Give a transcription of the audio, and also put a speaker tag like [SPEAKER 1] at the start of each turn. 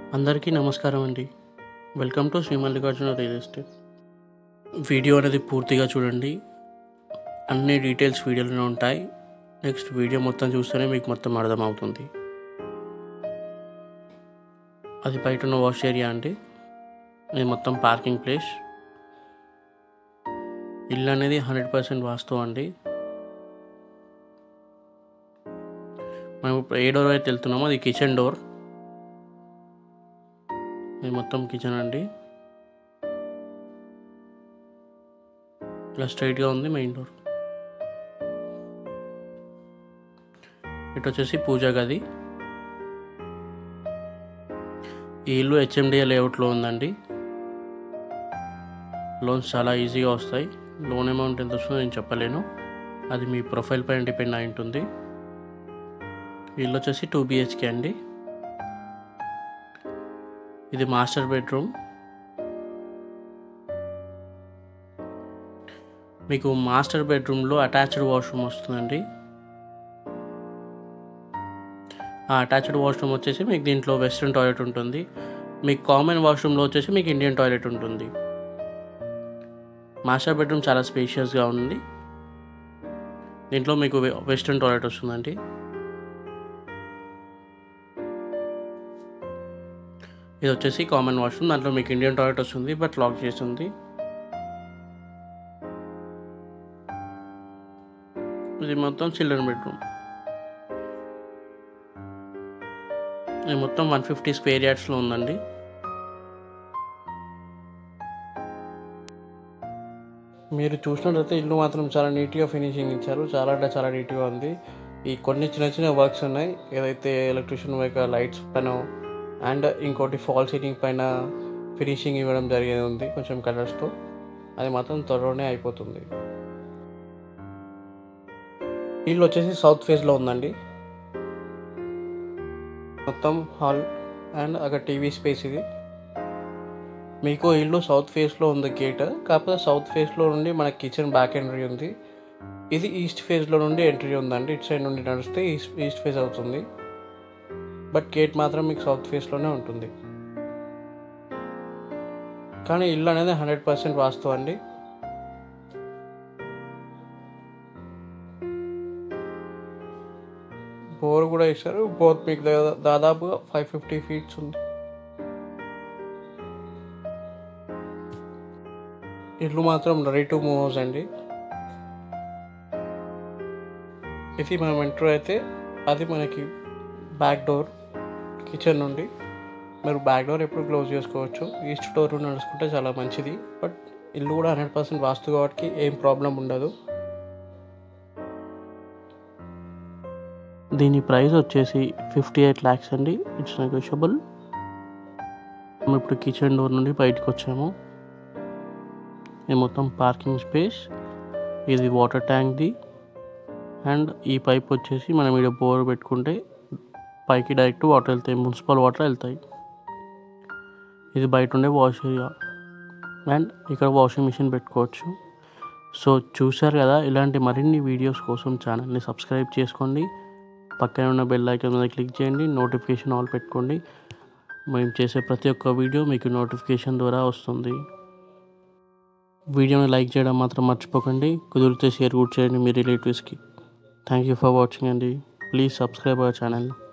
[SPEAKER 1] అందరికీ నమస్కారం అండి welcome to Shri Mallikarjuna real estate video అనేది పూర్తిగా చూడండి అన్ని డీటెయిల్స్ వీడియోలోనే ఉంటాయి నెక్స్ట్ వీడియో మొత్తం చూస్తేనే మీకు మొత్తం అర్థమవుతుంది అది బయట ఉన్న వాష్ ఏరియా అండి ఇది మొత్తం పార్కింగ్ ప్లేస్ ఇల్లు అనేది హండ్రెడ్ పర్సెంట్ వాస్తవం అండి మనం ఇప్పుడు ఏ డోర్ అయితే వెళ్తున్నామో అది కిచెన్ డోర్ ఇది మొత్తం కిచెన్ అండి ఇలా స్ట్రైట్గా ఉంది మెయిన్ డోర్ ఇటు వచ్చేసి పూజా గది ఈ ఇల్లు హెచ్ఎండిఏ లేఅవుట్లో ఉందండి లోన్స్ చాలా ఈజీగా వస్తాయి లోన్ అమౌంట్ ఎంత వస్తుందో నేను చెప్పలేను అది మీ ప్రొఫైల్ పైన డిపెండ్ అయి ఉంటుంది ఈ ఇల్లు వచ్చేసి టూ బిహెచ్కే అండి ఇది మాస్టర్ బెడ్రూమ్ మీకు మాస్టర్ బెడ్రూమ్లో అటాచ్డ్ వాష్రూమ్ వస్తుందండి ఆ అటాచ్డ్ వాష్రూమ్ వచ్చేసి మీకు దీంట్లో వెస్ట్రన్ టాయిలెట్ ఉంటుంది మీకు కామన్ వాష్రూమ్లో వచ్చేసి మీకు ఇండియన్ టాయిలెట్ ఉంటుంది మాస్టర్ బెడ్రూమ్ చాలా స్పేషియస్గా ఉంది దీంట్లో మీకు వె- వెస్ట్రన్ టాయిలెట్ వస్తుందండి ఇది వచ్చేసి కామన్ వాష్రూమ్ దాంట్లో మీకు ఇండియన్ టాయిలెట్ వస్తుంది బట్ లాక్ చేసి ఉంది ఇది మొత్తం చిల్డ్రన్ బెడ్రూమ్ ఇది మొత్తం వన్ ఫిఫ్టీ స్క్వేర్ యార్డ్స్లో ఉందండి మీరు చూసినట్లయితే ఇల్లు మాత్రం చాలా నీట్గా ఫినిషింగ్ ఇచ్చారు చాలా అంటే చాలా నీట్గా ఉంది ఈ కొన్ని చిన్న చిన్న వర్క్స్ ఉన్నాయి ఏదైతే ఎలక్ట్రిషియన్ వర్క్ లైట్స్ పైన అండ్ ఇంకోటి ఫాల్ సీలింగ్ పైన ఫినిషింగ్ ఇవ్వడం జరిగేది ఉంది కొంచెం కలర్స్తో అది మాత్రం త్వరలోనే అయిపోతుంది ఇల్లు వచ్చేసి సౌత్ ఫేస్లో ఉందండి మొత్తం హాల్ అండ్ అక్కడ టీవీ స్పేస్ ఇది మీకు ఇల్లు సౌత్ ఫేస్లో ఉంది గేట్ కాకపోతే సౌత్ ఫేస్లో నుండి మన కిచెన్ బ్యాక్ ఎంట్రీ ఉంది ఇది ఈస్ట్ ఫేస్లో నుండి ఎంట్రీ ఉందండి ఇటు సైడ్ నుండి నడిస్తే ఈస్ట్ ఈస్ట్ ఫేస్ అవుతుంది బట్ గేట్ మాత్రం మీకు సౌత్ ఫేస్లోనే ఉంటుంది కానీ ఇల్లు అనేది హండ్రెడ్ పర్సెంట్ వాస్తవం అండి బోర్ కూడా ఇస్తారు బోర్ మీకు దా- దాదాపుగా ఫైవ్ ఫిఫ్టీ ఫీట్స్ ఉంది ఇల్లు మాత్రం రెడీ టు మూవ్ హౌస్ అండి ఇది మనం ఎంటర్ అయితే అది మనకి బ్యాక్ డోర్ కిచెన్ నుండి మీరు బ్యాక్ డోర్ ఎప్పుడు క్లోజ్ చేసుకోవచ్చు ఈస్ట్ డోర్ నుండి నడుచుకుంటే చాలా మంచిది బట్ ఇల్లు కూడా హండ్రెడ్ పర్సెంట్ వాస్తు కాబట్టి ఏం ప్రాబ్లం ఉండదు దీని ప్రైస్ వచ్చేసి ఫిఫ్టీ ఎయిట్ ల్యాక్స్ అండి ఇట్స్ నెగోషియబుల్ మనం ఇప్పుడు కిచెన్ డోర్ నుండి బయటకు వచ్చాము ఇది మొత్తం పార్కింగ్ స్పేస్ ఇది వాటర్ ట్యాంక్ది అండ్ ఈ పైప్ వచ్చేసి మనం ఇక్కడ బోర్ పెట్టుకుంటే పైకి డైరెక్ట్ వాటర్ వెళ్తాయి మున్సిపల్ వాటర్ వెళ్తాయి ఇది బయట ఉండే వాష్ ఏరియా అండ్ ఇక్కడ వాషింగ్ మిషన్ పెట్టుకోవచ్చు సో చూశారు కదా ఇలాంటి మరిన్ని వీడియోస్ కోసం ఛానల్ని సబ్స్క్రైబ్ చేసుకోండి పక్కన ఉన్న బెల్ ఐకాన్ మీద క్లిక్ చేయండి నోటిఫికేషన్ ఆల్ పెట్టుకోండి మేము చేసే ప్రతి ఒక్క వీడియో మీకు నోటిఫికేషన్ ద్వారా వస్తుంది వీడియోని లైక్ చేయడం మాత్రం మర్చిపోకండి కుదిరితే షేర్ కూడా చేయండి మీ రిలేటివ్స్కి థ్యాంక్ యూ ఫర్ వాచింగ్ అండి ప్లీజ్ సబ్స్క్రైబ్ అవర్ ఛానల్